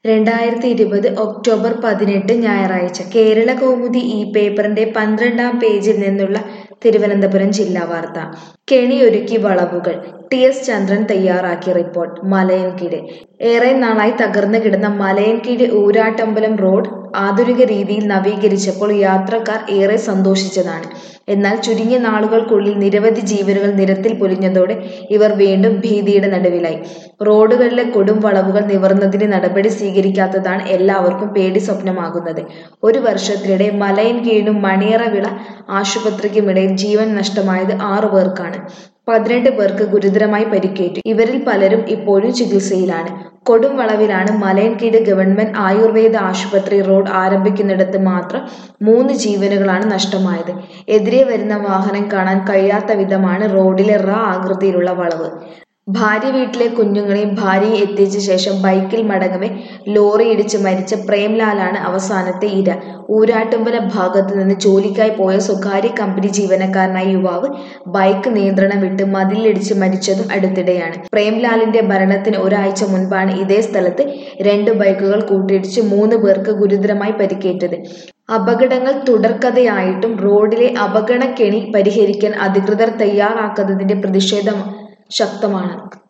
രണ്ടായിരത്തി ഇരുപത് ഒക്ടോബർ പതിനെട്ട് ഞായറാഴ്ച കേരള കൗമുദി ഈ പേപ്പറിന്റെ പന്ത്രണ്ടാം പേജിൽ നിന്നുള്ള തിരുവനന്തപുരം ജില്ലാ വാർത്ത കെണിയൊരുക്കി വളവുകൾ ടി എസ് ചന്ദ്രൻ തയ്യാറാക്കിയ റിപ്പോർട്ട് മലയൻകീഴ് ഏറെ നാളായി തകർന്നു കിടന്ന മലയൻകീഴ് ഊരാട്ടമ്പലം റോഡ് ആധുനിക രീതിയിൽ നവീകരിച്ചപ്പോൾ യാത്രക്കാർ ഏറെ സന്തോഷിച്ചതാണ് എന്നാൽ ചുരുങ്ങിയ നാളുകൾക്കുള്ളിൽ നിരവധി ജീവനുകൾ നിരത്തിൽ പൊലിഞ്ഞതോടെ ഇവർ വീണ്ടും ഭീതിയുടെ നടുവിലായി റോഡുകളിലെ കൊടും വളവുകൾ നിവർന്നതിന് നടപടി സ്വീകരിക്കാത്തതാണ് എല്ലാവർക്കും പേടി സ്വപ്നമാകുന്നത് ഒരു വർഷത്തിനിടെ മലയൻകീഴിനും മണിയറവിള ആശുപത്രിക്കുമിടയിൽ ജീവൻ നഷ്ടമായത് ആറു പേർക്കാണ് പതിനെട്ട് പേർക്ക് ഗുരുതരമായി പരിക്കേറ്റു ഇവരിൽ പലരും ഇപ്പോഴും ചികിത്സയിലാണ് കൊടും വളവിലാണ് മലയൻകീഴ് ഗവൺമെന്റ് ആയുർവേദ ആശുപത്രി റോഡ് ആരംഭിക്കുന്നിടത്ത് മാത്രം മൂന്ന് ജീവനുകളാണ് നഷ്ടമായത് എതിരെ വരുന്ന വാഹനം കാണാൻ കഴിയാത്ത വിധമാണ് റോഡിലെ റ ആകൃതിയിലുള്ള വളവ് ഭാര്യ വീട്ടിലെ കുഞ്ഞുങ്ങളെയും ഭാര്യയെ എത്തിച്ച ശേഷം ബൈക്കിൽ മടങ്ങവെ ലോറി ഇടിച്ച് മരിച്ച പ്രേംലാലാണ് അവസാനത്തെ ഇര ഊരാട്ടുമ്പല ഭാഗത്ത് നിന്ന് ജോലിക്കായി പോയ സ്വകാര്യ കമ്പനി ജീവനക്കാരനായ യുവാവ് ബൈക്ക് നിയന്ത്രണം വിട്ട് മതിലിടിച്ച് മരിച്ചതും അടുത്തിടെയാണ് പ്രേംലാലിന്റെ മരണത്തിന് ഒരാഴ്ച മുൻപാണ് ഇതേ സ്ഥലത്ത് രണ്ട് ബൈക്കുകൾ കൂട്ടിയിടിച്ച് മൂന്ന് പേർക്ക് ഗുരുതരമായി പരിക്കേറ്റത് അപകടങ്ങൾ തുടർക്കഥയായിട്ടും റോഡിലെ അപകടക്കെണി പരിഹരിക്കാൻ അധികൃതർ തയ്യാറാക്കാത്തതിന്റെ പ്രതിഷേധം ശക്തമാണ്